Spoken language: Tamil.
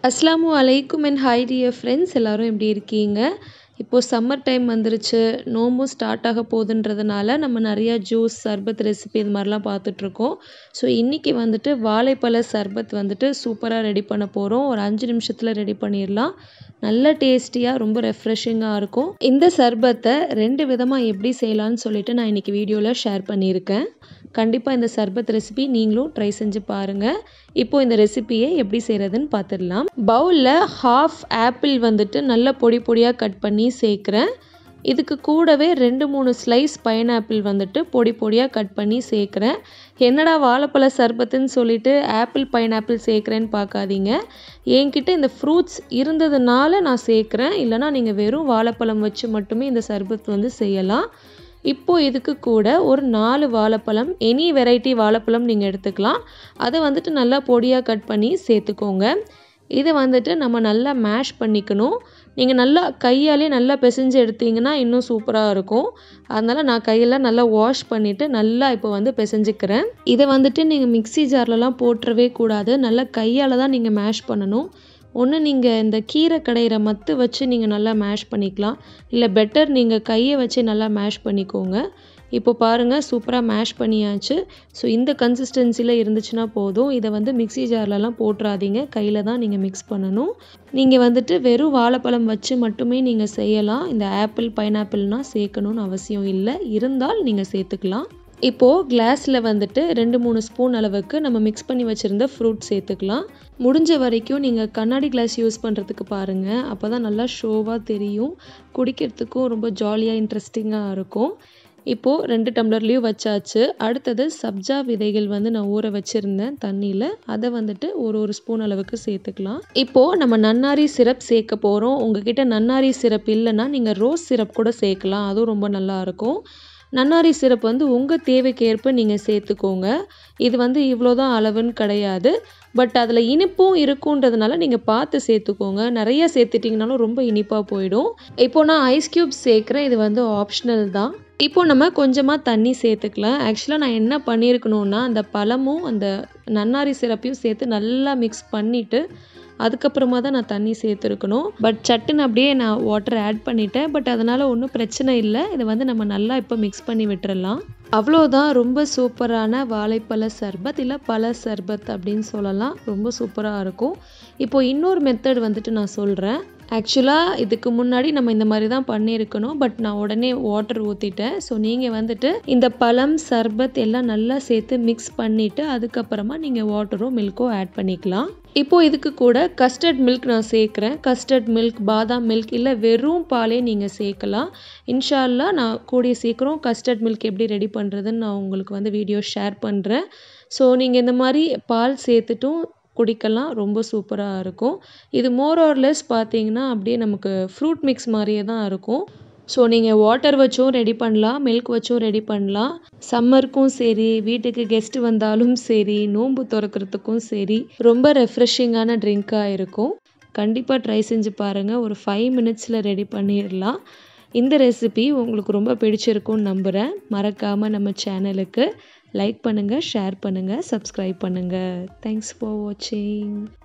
அஸ்ஸலாமு அலைக்கும் அண்ட் ஹாய் டியர் ஃப்ரெண்ட்ஸ் எல்லோரும் எப்படி இருக்கீங்க இப்போது சம்மர் டைம் வந்துருச்சு நோம்பும் ஸ்டார்ட் ஆக போகுதுன்றதுனால நம்ம நிறையா ஜூஸ் சர்பத் ரெசிபி இது மாதிரிலாம் பார்த்துட்ருக்கோம் ஸோ இன்றைக்கி வந்துட்டு வாழைப்பழ சர்பத் வந்துட்டு சூப்பராக ரெடி பண்ண போகிறோம் ஒரு அஞ்சு நிமிஷத்தில் ரெடி பண்ணிடலாம் நல்ல டேஸ்டியாக ரொம்ப ரெஃப்ரெஷிங்காக இருக்கும் இந்த சர்பத்தை ரெண்டு விதமாக எப்படி செய்யலான்னு சொல்லிட்டு நான் இன்றைக்கி வீடியோவில் ஷேர் பண்ணியிருக்கேன் கண்டிப்பாக இந்த சர்பத் ரெசிபி நீங்களும் ட்ரை செஞ்சு பாருங்கள் இப்போது இந்த ரெசிபியை எப்படி செய்கிறதுன்னு பார்த்துடலாம் பவுலில் ஹாஃப் ஆப்பிள் வந்துட்டு நல்ல பொடி பொடியாக கட் பண்ணி சேர்க்குறேன் இதுக்கு கூடவே ரெண்டு மூணு ஸ்லைஸ் பைனாப்பிள் வந்துட்டு பொடி பொடியாக கட் பண்ணி சேர்க்குறேன் என்னடா வாழைப்பழ சர்பத்துன்னு சொல்லிட்டு ஆப்பிள் பைனாப்பிள் சேர்க்குறேன்னு பார்க்காதீங்க என்கிட்ட இந்த ஃப்ரூட்ஸ் இருந்ததுனால நான் சேர்க்குறேன் இல்லைனா நீங்கள் வெறும் வாழைப்பழம் வச்சு மட்டுமே இந்த சர்பத் வந்து செய்யலாம் இப்போது இதுக்கு கூட ஒரு நாலு வாழைப்பழம் எனி வெரைட்டி வாழைப்பழம் நீங்கள் எடுத்துக்கலாம் அதை வந்துட்டு நல்லா பொடியாக கட் பண்ணி சேர்த்துக்கோங்க இதை வந்துட்டு நம்ம நல்லா மேஷ் பண்ணிக்கணும் நீங்கள் நல்லா கையாலே நல்லா பிசைஞ்சு எடுத்தீங்கன்னா இன்னும் சூப்பராக இருக்கும் அதனால் நான் கையில் நல்லா வாஷ் பண்ணிவிட்டு நல்லா இப்போ வந்து பிசைஞ்சிக்கிறேன் இதை வந்துட்டு நீங்கள் மிக்சி ஜார்லலாம் போட்டுறவே கூடாது நல்லா கையால் தான் நீங்கள் மேஷ் பண்ணணும் ஒன்று நீங்கள் இந்த கீரை கடையிற மத்து வச்சு நீங்கள் நல்லா மேஷ் பண்ணிக்கலாம் இல்லை பெட்டர் நீங்கள் கையை வச்சு நல்லா மேஷ் பண்ணிக்கோங்க இப்போ பாருங்கள் சூப்பராக மேஷ் பண்ணியாச்சு ஸோ இந்த கன்சிஸ்டன்சியில் இருந்துச்சுன்னா போதும் இதை வந்து மிக்சி ஜார்லலாம் போட்டுறாதீங்க கையில் தான் நீங்கள் மிக்ஸ் பண்ணணும் நீங்கள் வந்துட்டு வெறும் வாழைப்பழம் வச்சு மட்டுமே நீங்கள் செய்யலாம் இந்த ஆப்பிள் பைனாப்பிள்னால் சேர்க்கணுன்னு அவசியம் இல்லை இருந்தால் நீங்கள் சேர்த்துக்கலாம் இப்போது கிளாஸில் வந்துட்டு ரெண்டு மூணு ஸ்பூன் அளவுக்கு நம்ம மிக்ஸ் பண்ணி வச்சுருந்த ஃப்ரூட் சேர்த்துக்கலாம் முடிஞ்ச வரைக்கும் நீங்கள் கண்ணாடி கிளாஸ் யூஸ் பண்ணுறதுக்கு பாருங்கள் அப்போ தான் நல்லா ஷோவாக தெரியும் குடிக்கிறதுக்கும் ரொம்ப ஜாலியாக இன்ட்ரெஸ்டிங்காக இருக்கும் இப்போது ரெண்டு டம்ளர்லேயும் வச்சாச்சு அடுத்தது சப்ஜா விதைகள் வந்து நான் ஊற வச்சுருந்தேன் தண்ணியில் அதை வந்துட்டு ஒரு ஒரு ஸ்பூன் அளவுக்கு சேர்த்துக்கலாம் இப்போது நம்ம நன்னாரி சிரப் சேர்க்க போகிறோம் உங்ககிட்ட நன்னாரி சிரப் இல்லைன்னா நீங்கள் ரோஸ் சிரப் கூட சேர்க்கலாம் அதுவும் ரொம்ப நல்லாயிருக்கும் நன்னாரி சிரப் வந்து உங்கள் தேவைக்கேற்ப நீங்கள் சேர்த்துக்கோங்க இது வந்து இவ்வளோ தான் அளவுன்னு கிடையாது பட் அதில் இனிப்பும் இருக்குன்றதுனால நீங்கள் பார்த்து சேர்த்துக்கோங்க நிறைய சேர்த்துட்டிங்கனாலும் ரொம்ப இனிப்பாக போயிடும் இப்போ நான் ஐஸ் க்யூப் சேர்க்குறேன் இது வந்து ஆப்ஷனல் தான் இப்போ நம்ம கொஞ்சமாக தண்ணி சேர்த்துக்கலாம் ஆக்சுவலாக நான் என்ன பண்ணியிருக்கணுன்னா அந்த பழமும் அந்த நன்னாரி சிரப்பையும் சேர்த்து நல்லா மிக்ஸ் பண்ணிவிட்டு அதுக்கப்புறமா தான் நான் தண்ணி சேர்த்துருக்கணும் பட் சட்டுன்னு அப்படியே நான் வாட்டர் ஆட் பண்ணிட்டேன் பட் அதனால் ஒன்றும் பிரச்சனை இல்லை இதை வந்து நம்ம நல்லா இப்போ மிக்ஸ் பண்ணி விட்டுறலாம் அவ்வளோதான் ரொம்ப சூப்பரான வாழைப்பழ சர்பத் இல்லை பழ சர்பத் அப்படின்னு சொல்லலாம் ரொம்ப சூப்பராக இருக்கும் இப்போது இன்னொரு மெத்தட் வந்துட்டு நான் சொல்கிறேன் ஆக்சுவலாக இதுக்கு முன்னாடி நம்ம இந்த மாதிரி தான் பண்ணியிருக்கணும் பட் நான் உடனே வாட்டர் ஊற்றிட்டேன் ஸோ நீங்கள் வந்துட்டு இந்த பழம் சர்பத் எல்லாம் நல்லா சேர்த்து மிக்ஸ் பண்ணிவிட்டு அதுக்கப்புறமா நீங்கள் வாட்டரோ மில்க்கோ ஆட் பண்ணிக்கலாம் இப்போது இதுக்கு கூட கஸ்டர்ட் மில்க் நான் சேர்க்குறேன் கஸ்டர்ட் மில்க் பாதாம் மில்க் இல்லை வெறும் பாலே நீங்கள் சேர்க்கலாம் இன்ஷால்லா நான் கூடிய சீக்கிரம் கஸ்டர்ட் மில்க் எப்படி ரெடி பண்ணுறதுன்னு நான் உங்களுக்கு வந்து வீடியோ ஷேர் பண்ணுறேன் ஸோ நீங்கள் இந்த மாதிரி பால் சேர்த்துட்டும் குடிக்கலாம் ரொம்ப சூப்பராக இருக்கும் இது மோர் ஆர்லெஸ் பார்த்தீங்கன்னா அப்படியே நமக்கு ஃப்ரூட் மிக்ஸ் மாதிரியே தான் இருக்கும் ஸோ நீங்கள் வாட்டர் வச்சும் ரெடி பண்ணலாம் மில்க் வச்சும் ரெடி பண்ணலாம் சம்மருக்கும் சரி வீட்டுக்கு கெஸ்ட்டு வந்தாலும் சரி நோன்பு திறக்கிறதுக்கும் சரி ரொம்ப ரெஃப்ரெஷிங்கான ட்ரிங்காக இருக்கும் கண்டிப்பாக ட்ரை செஞ்சு பாருங்கள் ஒரு ஃபைவ் மினிட்ஸில் ரெடி பண்ணிடலாம் இந்த ரெசிபி உங்களுக்கு ரொம்ப பிடிச்சிருக்கும்னு நம்புகிறேன் மறக்காமல் நம்ம சேனலுக்கு லைக் பண்ணுங்கள் ஷேர் பண்ணுங்கள் சப்ஸ்கிரைப் பண்ணுங்கள் தேங்க்ஸ் ஃபார் வாட்சிங்